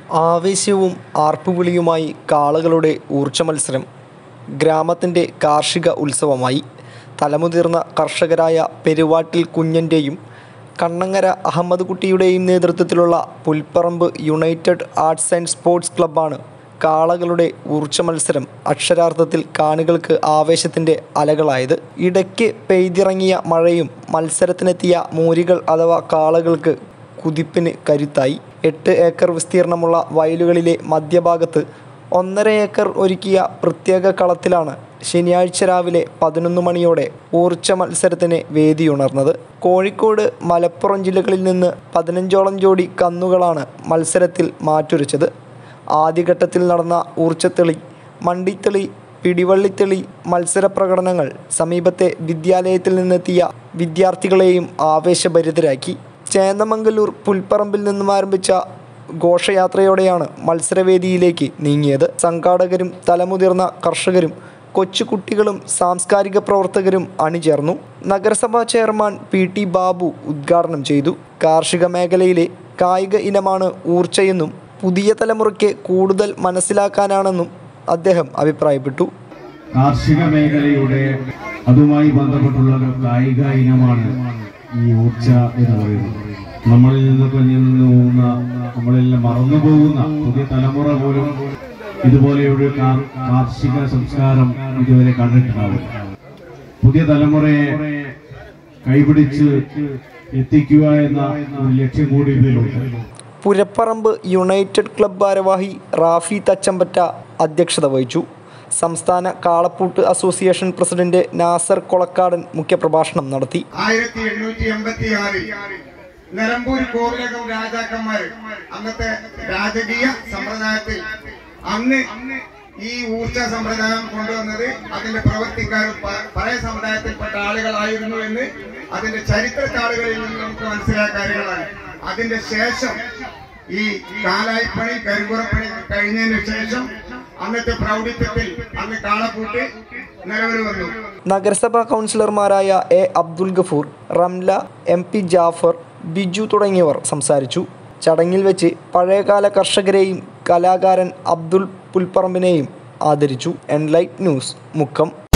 ആവേശവും ആർപ്പുവിളിയുമായി കാളകളുടെ ഊർജ്ജ മത്സരം ഗ്രാമത്തിൻ്റെ കാർഷിക ഉത്സവമായി തലമുതിർന്ന കർഷകരായ പെരുവാട്ടിൽ കുഞ്ഞൻ്റെയും കണ്ണങ്ങര അഹമ്മദ് കുട്ടിയുടെയും നേതൃത്വത്തിലുള്ള Pulparamba united arts and sports ക്ലബ്ബാണ് കാളകളുടെ ഊർജ്ജ മത്സരം അക്ഷരാർത്ഥത്തിൽ കാണികൾക്ക് ആവേശത്തിൻ്റെ അലകളായത് ഇടയ്ക്ക് പെയ്തിറങ്ങിയ മഴയും മത്സരത്തിനെത്തിയ മൂരികൾ അഥവാ കാളകൾക്ക് കുതിപ്പിന് കരുത്തായി എട്ട് ഏക്കർ വിസ്തീർണമുള്ള വയലുകളിലെ മധ്യഭാഗത്ത് ഒന്നര ഏക്കർ ഒരുക്കിയ പ്രത്യേക കളത്തിലാണ് ശനിയാഴ്ച രാവിലെ പതിനൊന്ന് മണിയോടെ ഊർജ്ജ മത്സരത്തിന് വേദിയുണർന്നത് കോഴിക്കോട് മലപ്പുറം ജില്ലകളിൽ നിന്ന് പതിനഞ്ചോളം ജോഡി കന്നുകളാണ് മത്സരത്തിൽ മാറ്റുരച്ചത് ആദ്യഘട്ടത്തിൽ നടന്ന ഊർജ്ജത്തെളി മണ്ടിത്തെളി പിടിവള്ളിത്തെളി മത്സര പ്രകടനങ്ങൾ സമീപത്തെ വിദ്യാലയത്തിൽ നിന്നെത്തിയ വിദ്യാർത്ഥികളെയും ആവേശഭരിതരാക്കി ചേന്ദമംഗലൂർ പുൽപ്പറമ്പിൽ നിന്നും ആരംഭിച്ച ഘോഷയാത്രയോടെയാണ് മത്സരവേദിയിലേക്ക് നീങ്ങിയത് സംഘാടകരും തലമുതിർന്ന കർഷകരും കൊച്ചുകുട്ടികളും സാംസ്കാരിക പ്രവർത്തകരും അണിചേർന്നു നഗരസഭാ ചെയർമാൻ പി ടി ബാബു ഉദ്ഘാടനം ചെയ്തു കാർഷിക മേഖലയിലെ കായിക ഇനമാണ് ഊർച്ചയെന്നും പുതിയ തലമുറയ്ക്ക് കൂടുതൽ മനസ്സിലാക്കാനാണെന്നും അദ്ദേഹം അഭിപ്രായപ്പെട്ടു കാർഷിക മേഖലയുടെ അതുമായി ബന്ധപ്പെട്ടുള്ള ഒരു കായിക ഇനമാണ് ഈ ഊർച്ച എന്ന് പറയുന്നത് നമ്മളിൽ നിന്ന് കുഞ്ഞിൽ നിന്ന് പോകുന്ന നമ്മളെല്ലാം മറന്നു പോകുന്ന പുതിയ തലമുറ പോലും ഇതുപോലെയൊരു കാർ- കാർഷിക സംസ്കാരം ഇതുവരെ കണ്ടിട്ടുണ്ടാവില്ല പുതിയ തലമുറയെ കൈപിടിച്ച് എത്തിക്കുക എന്ന ഒരു ലക്ഷ്യം കൂടി ഇതിലുണ്ട് പുരപ്പറമ്പ് യുണൈറ്റഡ് ക്ലബ്ബ് ഭാരവാഹി റാഫി തച്ചമ്പറ്റ അധ്യക്ഷത വഹിച്ചു സംസ്ഥാന കാളപ്പൂട്ട് അസോസിയേഷൻ പ്രസിഡന്റ് നാസർ കൊളക്കാടൻ മുഖ്യപ്രഭാഷണം നടത്തി ആയിരത്തി എണ്ണൂറ്റി എൺപത്തി ആറിൽ നിലമ്പൂർ കോവിലകം രാജാക്കന്മാര് അന്നത്തെ രാജകീയ സമ്പ്രദായത്തിൽ അന്ന് ഈ ഊർജ സമ്പ്രദായം കൊണ്ടുവന്നത് അതിന്റെ പ്രവർത്തിക്കാരും പ- പഴയ സമുദായത്തിൽപ്പെട്ട ആളുകളായിരുന്നു എന്ന് അതിന്റെ ചരിത്ര താളുകളിൽ നിന്ന് നമുക്ക് മനസ്സിലായ കാര്യങ്ങളാണ് അതിന്റെ ശേഷം ഈ കാലായിപ്പണി കരിമ്പുറപ്പണി കഴിഞ്ഞതിന് ശേഷം അന്നത്തെ പ്രൗഢിത്വത്തിൽ അന്ന് കാളപ്പൂട്ട് നിലവിൽ വന്നു നഗരസഭാ കൗൺസിലർമാരായ A Abdul Gafoor Ramla M P Jafar Biju തുടങ്ങിയവർ സംസാരിച്ചു ചടങ്ങിൽ വെച്ച് പഴയകാല കർഷകരെയും കലാകാരൻ അബ്ദുൽ പുൽപ്പറമ്പിനെയും ആദരിച്ചു എൻലൈറ്റ് ന്യൂസ് മുക്കം